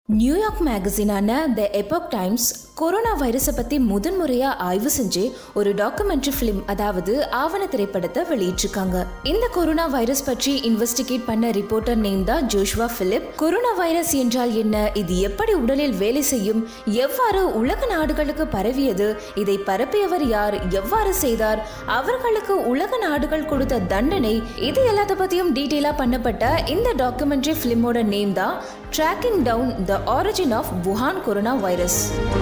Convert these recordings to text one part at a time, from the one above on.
New York மேகசினான the Epoch Times corona வைரஸை பற்றி முதன்முறையா ஆய்வு செஞ்சு ஒரு டாக்குமெண்ட்ரி ஃபிலிம் அதாவது ஆவண திரைப்படத்தை வெளியிட்டிருக்காங்க இந்த கொரோனா வைரஸ் பற்றி இன்வெஸ்டிகேட் பண்ண ரிப்போர்ட்டர் நேம் தான் ஜோஷ்வா பிலிப் கொரோனா வைரஸ் என்றால் என்ன இது எப்படி உடலில் வேலை செய்யும் எவ்வாறு உலக நாடுகளுக்கு பரவியது இதை பரப்பியவர் யார் எவ்வாறு செய்தார் அவர்களுக்கு உலக நாடுகள் கொடுத்த தண்டனை இது எல்லாத்த பத்தியும் டீட்டெயிலா பண்ணப்பட்ட இந்த டாக்குமெண்ட்ரி ஃபிலிமோட நேம் தான் tracking down the origin of Wuhan corona virus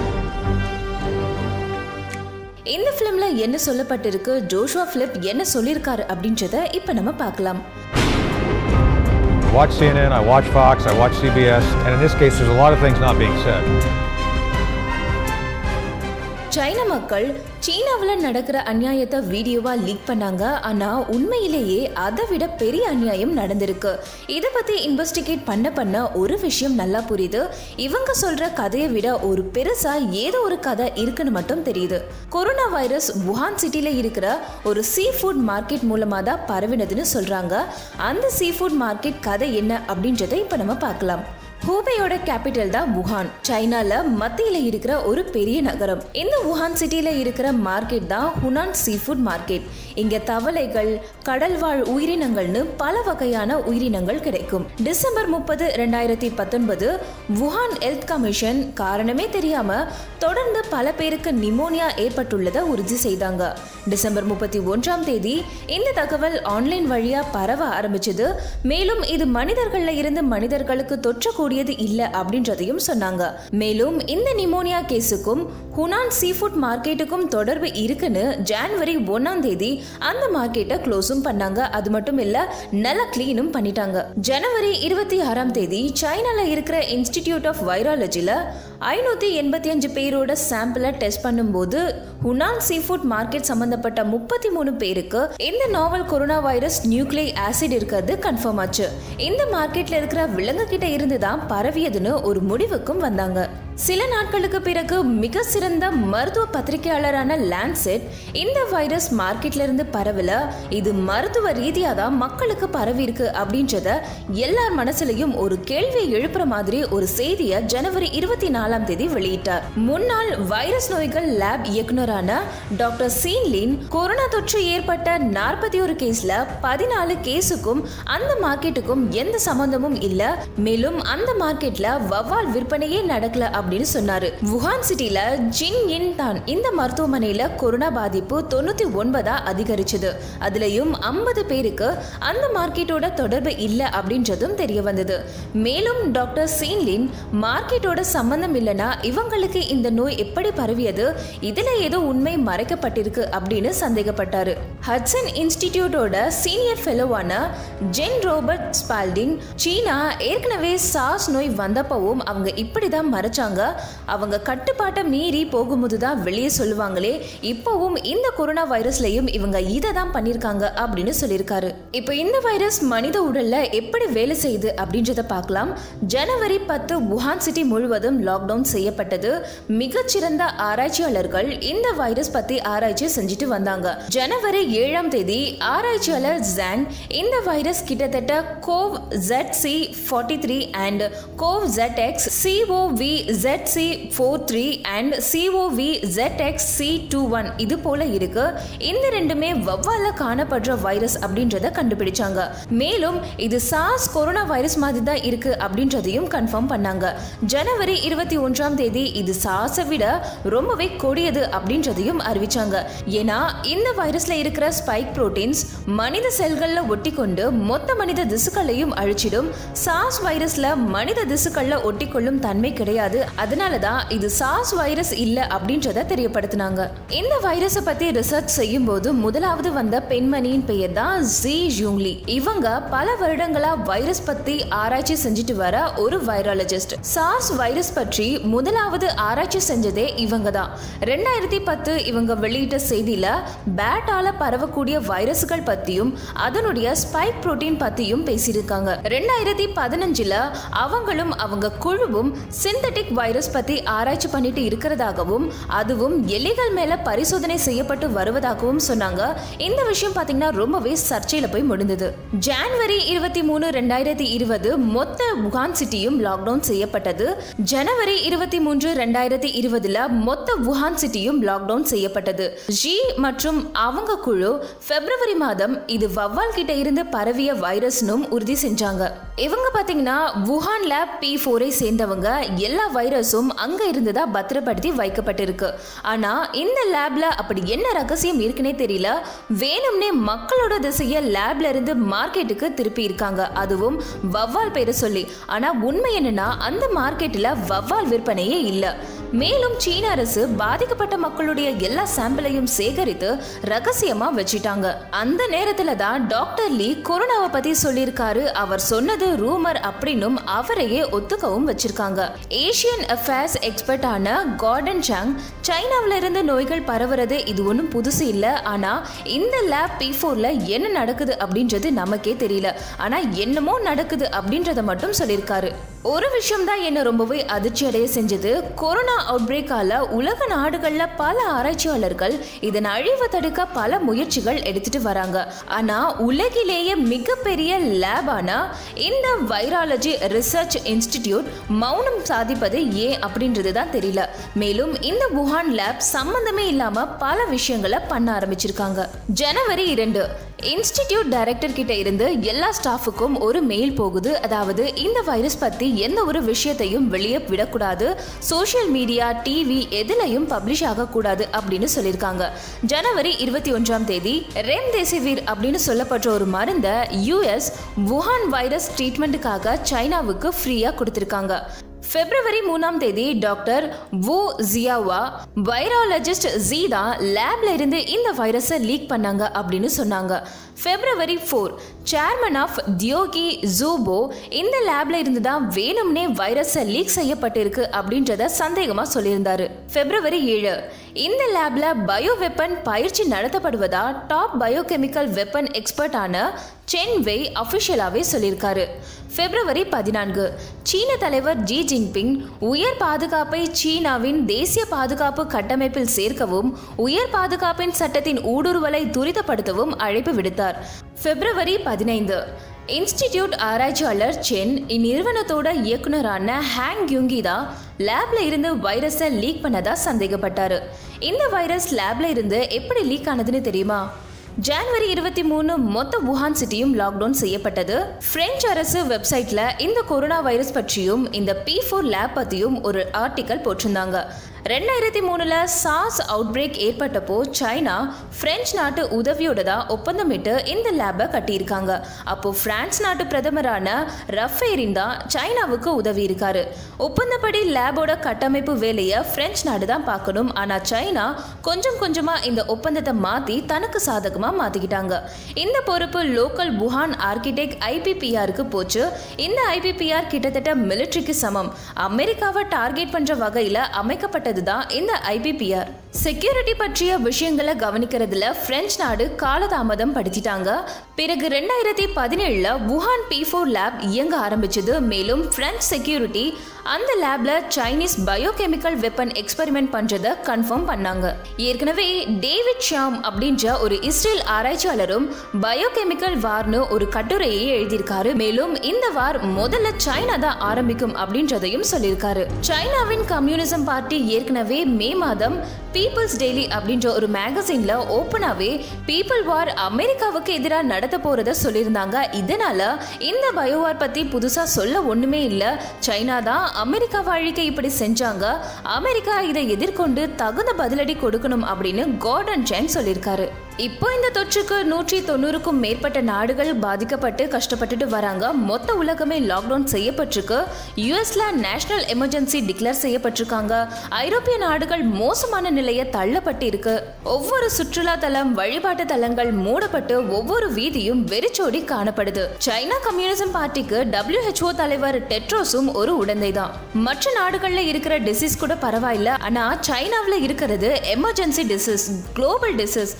இந்த ஃபிலிம்ல என்ன சொல்லப்பட்டிருக்கு ஜோஷுவா பிலிப் என்ன சொல்லியிருக்காரு அப்படின்றத இப்ப நம்ம பார்க்கலாம் I watch CNN, I watch Fox, I watch CBS, and in this case, there's a lot of things not being said. சைன மக்கள் சீனாவில் நடக்கிற அநியாயத்தை வீடியோவா லீக் பண்ணாங்க ஆனா உண்மையிலேயே அதை விட பெரிய அநியாயம் நடந்திருக்கு இதை பத்தி இன்வெஸ்டிகேட் பண்ண பண்ண ஒரு விஷயம் நல்லா புரியுது இவங்க சொல்ற கதையை விட ஒரு பெருசா ஏதோ ஒரு கதை இருக்குன்னு மட்டும் தெரியுது கொரோனா வைரஸ் வுஹான் சிட்டில இருக்கிற ஒரு சீ ஃபுட் மார்க்கெட் மூலமா தான் பரவினதுன்னு சொல்றாங்க அந்த சீ ஃபுட் மார்க்கெட் கதை என்ன அப்படின்றத இப்ப நம்ம பார்க்கலாம் ஹூபேயோட கேபிட்டல் தான் வுஹான் சைனால மத்தியில இருக்கிற ஒரு பெரிய நகரம் இந்த வுஹான் சிட்டில இருக்கிற மார்க்கெட் தான் ஹுனான் சீ ஃபுட் மார்க்கெட் இங்க தவளைகள் கடல்வாழ் உயிரினங்கள்னு பல வகையான உயிரினங்கள் கிடைக்கும் டிசம்பர் முப்பது ரெண்டாயிரத்தி பத்தொன்பது வுஹான் ஹெல்த் கமிஷன் காரணமே தெரியாம தொடர்ந்து பல பேருக்கு நிமோனியா ஏற்பட்டுள்ளதை உறுதி செய்தாங்க டிசம்பர் முப்பத்தி ஒன்றாம் தேதி இந்த தகவல் ஆன்லைன் வழியா பரவ ஆரம்பிச்சது மேலும் இது மனிதர்கள்ல இருந்து மனிதர்களுக்கு தொற்றக்கூடியது இல்ல அப்படின்றதையும் சொன்னாங்க மேலும் இந்த நிமோனியா கேஸுக்கும் ஹுனான் சீஃபுட் மார்க்கெட்டுக்கும் தொடர்பு இருக்குன்னு ஜான்வரி ஒன்னாம் தேதி அந்த மார்க்கெட்டை க்ளோஸும் பண்ணாங்க அது மட்டும் இல்ல நல்லா கிளீனும் பண்ணிட்டாங்க ஜனவரி இருபத்தி ஆறாம் தேதி சைனால இருக்கிற இன்ஸ்டிடியூட் ஆஃப் வைராலஜில ஐநூத்தி எண்பத்தி அஞ்சு பேரோட சாம்பிளை டெஸ்ட் பண்ணும்போது ஹுனான் சீஃபுட் மார்க்கெட் சம்பந்தப்பட்ட முப்பத்தி மூணு பேருக்கு இந்த novel corona virus nucleic acid இருக்கிறது கன்ஃபார்ம் ஆச்சு இந்த மார்க்கெட்ல இருக்கிற விலங்கு கிட்ட இருந்து தான் பரவியதுன்னு ஒரு முடிவுக்கும் வந்தாங்க சில நாட்களுக்கு பிறகு மிக சிறந்த மருத்துவ பத்திரிகையாளரான லான்செட் இந்த வைரஸ் மார்க்கெட்ல இருந்து பரவல இது மருத்துவ ரீதியா தான் மக்களுக்கு பரவி இருக்கு அப்படின்றத எல்லார் மனசுலயும் ஒரு கேள்வியை எழுப்புற மாதிரி ஒரு செய்தியை ஜனவரி இருபத்தி நாலாம் தேதி வெளியிட்டார் முன்னாள் வைரஸ் நோய்கள் லேப் இயக்குனரான டாக்டர் சீன்லின் கொரோனா தொற்று ஏற்பட்ட நாற்பத்தி ஒரு கேஸ்ல பதினாலு கேஸுக்கும் அந்த மார்க்கெட்டுக்கும் எந்த சம்பந்தமும் இல்ல மேலும் அந்த மார்க்கெட்ல வவ்வால் விற்பனையே நடக்கல அப்படின்னு சொன்னாரு வுஹான் சிட்டில ஜின் இன் தான் இந்த மருத்துவமனையில கொரோனா பாதிப்பு தொண்ணூத்தி ஒன்பதா அதிகரிச்சது அதுலயும் ஐம்பது பேருக்கு அந்த மார்க்கெட்டோட தொடர்பு இல்ல அப்படின்றதும் தெரிய வந்தது மேலும் டாக்டர் சீன்லின் மார்க்கெட்டோட சம்பந்தம் இல்லனா இவங்களுக்கு இந்த நோய் எப்படி பரவியது இதுல ஏதோ உண்மை மறைக்கப்பட்டிருக்கு அப்படின்னு சந்தேகப்பட்டாரு ஹட்சன் இன்ஸ்டிடியூட்டோட சீனியர் ஃபெலோவான ஜென் ரோபர்ட் ஸ்பால்டிங் சீனா ஏற்கனவே சாஸ் நோய் வந்தப்பவும் அவங்க இப்படிதான் மறைச்சாங்க அவங்க கட்டுப்பாட்டை மீறி போகும்போது தான் வெளியே சொல்லுவாங்களே இப்போவும் இந்த கொரோனா வைரஸ்லயும் இவங்க இதை தான் பண்ணியிருக்காங்க அப்படின்னு சொல்லியிருக்காரு இப்போ இந்த வைரஸ் மனித உடல்ல எப்படி வேலை செய்யுது அப்படின்றத பார்க்கலாம் ஜனவரி பத்து வுஹான் சிட்டி முழுவதும் லாக்டவுன் செய்யப்பட்டது மிகச்சிறந்த ஆராய்ச்சியாளர்கள் இந்த வைரஸ் பத்தி ஆராய்ச்சி செஞ்சுட்டு வந்தாங்க ஜனவரி ஏழாம் தேதி ஆராய்ச்சியாளர் ஜாங் இந்த வைரஸ் கிட்டத்தட்ட CoV Z C forty three and CoV Z X C O V Z C four three and C O V Z X C two one இது போல இருக்கு இந்த ரெண்டுமே வவ்வால காணப்படுற வைரஸ் அப்படின்றத கண்டுபிடிச்சாங்க மேலும் இது சாஸ் கொரோனா வைரஸ் மாதிரி தான் இருக்கு அப்படின்றதையும் கன்ஃபார்ம் பண்ணாங்க ஜனவரி இருபத்தி ஒன்றாம் தேதி இது சாஸை விட ரொம்பவே கொடியது அப்படின்றதையும் அறிவிச்சாங்க ஏன்னா இந்த வைரஸ்ல இருக்கிற ஸ்பைக் புரோட்டீன்ஸ் மனித செல்கள்ல ஒட்டி கொண்டு மொத்த மனித திசுக்களையும் அழிச்சிடும் சாஸ் வைரஸ்ல மனித திசுக்கள்ல ஒட்டி கொள்ளும் தன்மை கிடையாது அதனால தான் இது சாஸ் வைரஸ் இல்ல அப்படின்றத தெரியப்படுத்தினாங்க இந்த வைரஸை பத்தி ரிசர்ச் செய்யும் போது முதலாவது வந்த பெண்மணியின் பெயர் தான் ஜி ஜூங்லி இவங்க பல வருடங்களா வைரஸ் பத்தி ஆராய்ச்சி செஞ்சுட்டு வர ஒரு வைராலஜிஸ்ட் சார்ஸ் வைரஸ் பற்றி முதலாவது ஆராய்ச்சி செஞ்சதே இவங்க தான் ரெண்டாயிரத்தி பத்து இவங்க வெளியிட்ட செய்தியில பேட்டால பரவக்கூடிய வைரஸ்கள் பத்தியும் அதனுடைய ஸ்பைக் புரோட்டீன் பத்தியும் பேசியிருக்காங்க ரெண்டாயிரத்தி பதினஞ்சுல அவங்களும் அவங்க குழுவும் சிந்தட்டிக் வைரஸ் பத்தி ஆராய்ச்சி பண்ணிட்டு இருக்கிறதாகவும் அதுவும் எலிகள் மேல பரிசோதனை செய்யப்பட்டு வருவதாகவும் சொன்னாங்க இந்த விஷயம் பாத்தீங்கன்னா ரொம்பவே சர்ச்சையில போய் முடிந்தது ஜான்வரி இருபத்தி மூணு ரெண்டாயிரத்தி இருபது மொத்த வுகான் சிட்டியும் லாக்டவுன் செய்யப்பட்டது ஜனவரி இருபத்தி மூன்று ரெண்டாயிரத்தி இருபதுல மொத்த வுஹான் சிட்டியும் லாக்டவுன் செய்யப்பட்டது ஜி மற்றும் அவங்க குழு பிப்ரவரி மாதம் இது வவ்வால் கிட்ட இருந்து பரவிய வைரஸ்னும் உறுதி செஞ்சாங்க இவங்க பாத்தீங்கன்னா வுஹான்ல பி ஃபோரை சேர்ந்தவங்க எல்லா வைரஸும் அங்க இருந்துதா பத்திரப்படுத்தி வைக்கப்பட்டிருக்கு ஆனா இந்த லேப்ல அப்படி என்ன ரகசியம் இருக்குன்னே தெரியல வேணும்னே மக்களோட திசைய லேப்ல இருந்து மார்க்கெட்டுக்கு திருப்பி இருக்காங்க அதுவும் வவ்வால் பேரை சொல்லி ஆனா உண்மை என்னன்னா அந்த மார்க்கெட்ல வவ்வால் விற்பனையே இல்ல மேலும் சீன அரசு பாதிக்கப்பட்ட மக்களுடைய எல்லா சாம்பிளையும் சேகரித்து ரகசியமா வச்சிட்டாங்க அந்த நேரத்துல தான் டாக்டர் லீ கொரோனாவை பத்தி சொல்லியிருக்காரு அவர் சொன்னது ரூமர் அப்படின்னும் அவரையே ஒத்துக்கவும் வச்சிருக்காங்க ஏசியன் அஃபேர்ஸ் எக்ஸ்பர்ட்டான கார்டன் சாங் சைனாவில இருந்து நோய்கள் பரவுறது இது ஒன்றும் புதுசு இல்லை ஆனா இந்த லேப் பி ஃபோர்ல என்ன நடக்குது அப்படின்றது நமக்கே தெரியல ஆனா என்னமோ நடக்குது அப்படின்றத மட்டும் சொல்லியிருக்காரு ஒரு விஷயம் தான் என்ன ரொம்பவே அதிர்ச்சி அடைய செஞ்சது கொரோனா அவுட் பிரேக்கால உலக நாடுகள்ல பல ஆராய்ச்சியாளர்கள் இதன் அழிவை தடுக்க பல முயற்சிகள் எடுத்துட்டு வராங்க ஆனா உலகிலேயே மிகப்பெரிய லேபான இந்த வைராலஜி ரிசர்ச் இன்ஸ்டிடியூட் மௌனம் சாதிப்பது ஏன் அப்படின்றது தான் தெரியல மேலும் இந்த வுஹான் லேப் சம்பந்தமே இல்லாம பல விஷயங்களை பண்ண ஆரம்பிச்சிருக்காங்க ஜனவரி இரண்டு இன்ஸ்டிடியூட் டைரக்டர் கிட்ட இருந்து எல்லா ஸ்டாஃபுக்கும் ஒரு மெயில் போகுது அதாவது இந்த வைரஸ் பத்தி எந்த ஒரு விஷயத்தையும் வெளியே விடக்கூடாது சோஷியல் மீடியா டிவி எதுலையும் பப்ளிஷ் ஆகக்கூடாது அப்படின்னு சொல்லியிருக்காங்க ஜனவரி இருபத்தி ஒன்றாம் தேதி ரெம்டெசிவிர் அப்படின்னு சொல்லப்பட்ட ஒரு மருந்தை யூஎஸ் வுஹான் வைரஸ் ட்ரீட்மெண்ட்டுக்காக சைனாவுக்கு ஃப்ரீயா கொடுத்திருக்காங்க பிப்ரவரி மூணாம் தேதி டாக்டர் வு ஜியாவா வைராலஜிஸ்ட் ஜீதா லேப்ல இருந்து இந்த வைரஸை லீக் பண்ணாங்க அப்படின்னு சொன்னாங்க பிப்ரவரி ஃபோர் சேர்மன் ஆஃப் தியோகி ஜூபோ இந்த லேப்ல இருந்து தான் வேணும்னே வைரஸை லீக் செய்யப்பட்டிருக்கு அப்படின்றத சந்தேகமா சொல்லியிருந்தாரு பிப்ரவரி ஏழு இந்த லேப்ல பயோ வெப்பன் பயிற்சி நடத்தப்படுவதா டாப் பயோகெமிக்கல் வெப்பன் எக்ஸ்பர்ட்டான சென் வெய் அஃபிஷியலாகவே சொல்லியிருக்காரு பிப்ரவரி பதினான்கு சீன தலைவர் ஜி ஜின்பிங் உயர் பாதுகாப்பை சீனாவின் தேசிய பாதுகாப்பு கட்டமைப்பில் சேர்க்கவும் உயர் பாதுகாப்பின் சட்டத்தின் ஊடுருவலை துரிதப்படுத்தவும் அழைப்பு விடுத்தார் பிப்ரவரி பதினைந்து இன்ஸ்டிடியூட் ஆராய்ச்சியாளர் சென் இந்நிறுவனத்தோட இயக்குனரான ஹேங் யுங்கிதா லேப்ல இருந்து வைரஸை லீக் பண்ணதா சந்தேகப்பட்டாரு இந்த வைரஸ் லேப்ல இருந்து எப்படி லீக் ஆனதுன்னு தெரியுமா ஜனவரி இருபத்தி மூணு மொத்த வுஹான் சிட்டியும் லாக்டவுன் செய்யப்பட்டது பிரெஞ்சு அரசு வெப்சைட்ல இந்த கொரோனா வைரஸ் பற்றியும் இந்த பி ஃபோர் லேப் பத்தியும் ஒரு ஆர்டிக்கல் போட்டிருந்தாங்க ரெண்டாயிரத்தி மூணுல சாஸ் அவுட் பிரேக் ஏற்பட்டப்போ சைனா பிரெஞ்சு நாட்டு உதவியோட தான் ஒப்பந்தமிட்டு இந்த லேபை கட்டியிருக்காங்க அப்போ பிரான்ஸ் நாட்டு பிரதமரான ரஃபேரின் தான் சைனாவுக்கு உதவி இருக்காரு ஒப்பந்தப்படி லேபோட கட்டமைப்பு வேலையை பிரெஞ்சு நாடு தான் பார்க்கணும் ஆனா சைனா கொஞ்சம் கொஞ்சமா இந்த ஒப்பந்தத்தை மாத்தி தனக்கு சாதகமா மாத்திக்கிட்டாங்க இந்த பொறுப்பு லோக்கல் வுஹான் ஆர்கிடெக்ட் ஐபிபிஆருக்கு போச்சு இந்த ஐபிபிஆர் கிட்டத்தட்ட மிலிட்ரிக்கு சமம் அமெரிக்காவை டார்கெட் பண்ற வகையில அமைக்கப்பட்டது தான் இந்த ஐபிபிஆர் செக்யூரிட்டி பற்றிய விஷயங்களை கவனிக்கிறதுல பிரெஞ்சு நாடு காலதாமதம் படுத்திட்டாங்க பிறகு ரெண்டாயிரத்தி பதினேழுல வுஹான் பி ஃபோர் லேப் இயங்க ஆரம்பிச்சது மேலும் பிரெஞ்சு செக்யூரிட்டி அந்த லேப்ல சைனீஸ் பயோகெமிக்கல் வெப்பன் எக்ஸ்பெரிமெண்ட் பண்றத கன்ஃபார்ம் பண்ணாங்க ஏற்கனவே டேவிட் ஷாம் அப்படின்ற ஒரு இஸ்ரேல் ஆராய்ச்சியாளரும் பயோகெமிக்கல் வார்னு ஒரு கட்டுரையை எழுதியிருக்காரு மேலும் இந்த வார் முதல்ல சைனா தான் ஆரம்பிக்கும் அப்படின்றதையும் சொல்லியிருக்காரு சைனாவின் கம்யூனிசம் பார்ட்டி ஏற்கனவே மே மாதம் பீப்புள்ஸ் டெய்லி அப்படின்ற ஒரு மேகசின்ல ஓப்பனாவே பீப்புள் வார் அமெரிக்காவுக்கு எதிராக நடத்த போறத சொல்லியிருந்தாங்க இதனால இந்த பயோவார் பத்தி புதுசா சொல்ல ஒண்ணுமே இல்ல சைனா தான் அமெரிக்காவை அழிக்க இப்படி செஞ்சாங்க அமெரிக்கா இதை எதிர்கொண்டு தகுந்த பதிலடி கொடுக்கணும் அப்படின்னு கார்டன் சேங் சொல்லியிருக்காரு இப்போ இந்த தொற்றுக்கு நூற்றி தொண்ணூறுக்கும் மேற்பட்ட நாடுகள் பாதிக்கப்பட்டு கஷ்டப்பட்டுட்டு வராங்க மொத்த உலகமே லாக்டவுன் செய்யப்பட்டிருக்கு யுஎஸ்ல நேஷனல் எமர்ஜென்சி டிக்ளேர் செய்யப்பட்டிருக்காங்க ஐரோப்பிய நாடுகள் மோசமான நிலையை தள்ளப்பட்டு இருக்கு ஒவ்வொரு சுற்றுலா தலம் வழிபாட்டு தலங்கள் மூடப்பட்டு ஒவ்வொரு வீதியும் வெறிச்சோடி காணப்படுது சைனா கம்யூனிசம் பார்ட்டிக்கு WHO தலைவர் டெட்ரோஸும் ஒரு உடந்தை தான் மற்ற நாடுகள்ல இருக்கிற டிசீஸ் கூட பரவாயில்ல ஆனா சைனாவில் இருக்கிறது எமர்ஜென்சி டிசீஸ் குளோபல் டிசீஸ் இந்த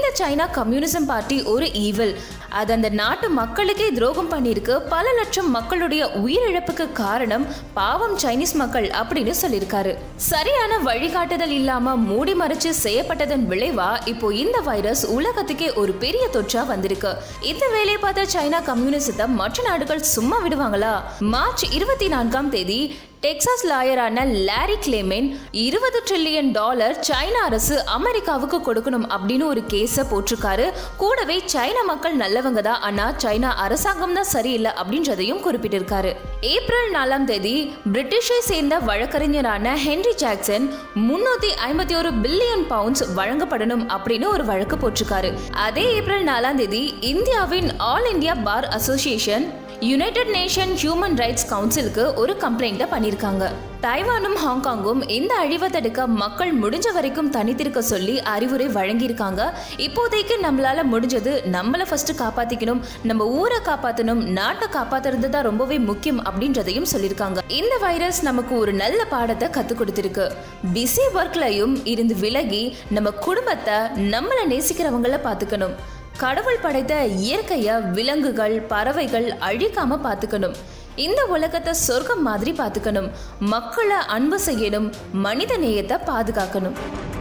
இந்த சைனா கம்யூனிசம் பார்ட்டி ஒரு ஈவில் அது அந்த நாட்டு மக்களுக்கே துரோகம் பண்ணியிருக்கு பல லட்சம் மக்களுடைய உயிரிழப்புக்கு காரணம் பாவம் சைனீஸ் மக்கள் அப்படின்னு சொல்லியிருக்காரு சரியான வழிகாட்டுதல் இல்லாம மூடி மறைச்சு செய்யப்பட்டதன் விளைவா இப்போ இந்த வைரஸ் உலகத்துக்கே ஒரு பெரிய தொற்றா வந்திருக்கு இந்த வேலையை பார்த்த சைனா கம்யூனிசத்தை மற்ற நாடுகள் சும்மா விடுவாங்களா மார்ச் இருபத்தி நான்காம் தேதி டெக்சாஸ் லாயரான லாரி கிளேமென் இருபது ட்ரில்லியன் டாலர் சைனா அரசு அமெரிக்காவுக்கு கொடுக்கணும் அப்படின்னு ஒரு கேஸை போட்டிருக்காரு கூடவே சைனா மக்கள் நல்லவங்க தான் ஆனா சைனா அரசாங்கம் தான் சரியில்லை அப்படின்றதையும் குறிப்பிட்டிருக்காரு ஏப்ரல் நாலாம் தேதி பிரிட்டிஷை சேர்ந்த வழக்கறிஞரான ஹென்ரி ஜாக்சன் முன்னூத்தி ஐம்பத்தி ஒரு பில்லியன் பவுண்ட்ஸ் வழங்கப்படணும் அப்படின்னு ஒரு வழக்கு போட்டிருக்காரு அதே ஏப்ரல் நாலாம் தேதி இந்தியாவின் all India bar association united nation human rights கவுன்சிலுக்கு ஒரு கம்ப்ளைண்ட்டை பண்ணியிருக்காங்க தைவானும் ஹாங்காங்கும் இந்த அழிவை தடுக்க மக்கள் முடிஞ்ச வரைக்கும் தனித்திருக்க சொல்லி அறிவுரை வழங்கியிருக்காங்க இப்போதைக்கு நம்மளால முடிஞ்சது நம்மளை ஃபர்ஸ்ட் காப்பாத்திக்கணும் நம்ம ஊரை காப்பாற்றணும் நாட்டை காப்பாத்துறது தான் ரொம்பவே முக்கியம் அப்படின்றதையும் சொல்லியிருக்காங்க இந்த வைரஸ் நமக்கு ஒரு நல்ல பாடத்தை கற்றுக் கொடுத்துருக்கு பிஸி ஒர்க்லையும் இருந்து விலகி நம்ம குடும்பத்தை நம்மளை நேசிக்கிறவங்கள பார்த்துக்கணும் கடவுள் படைத்த இயற்கைய விலங்குகள் பறவைகள் அழிக்காம பார்த்துக்கணும் இந்த உலகத்தை சொர்க்கம் மாதிரி பார்த்துக்கணும் மக்களை அன்பு செய்யணும் மனித நேயத்தை பாதுகாக்கணும்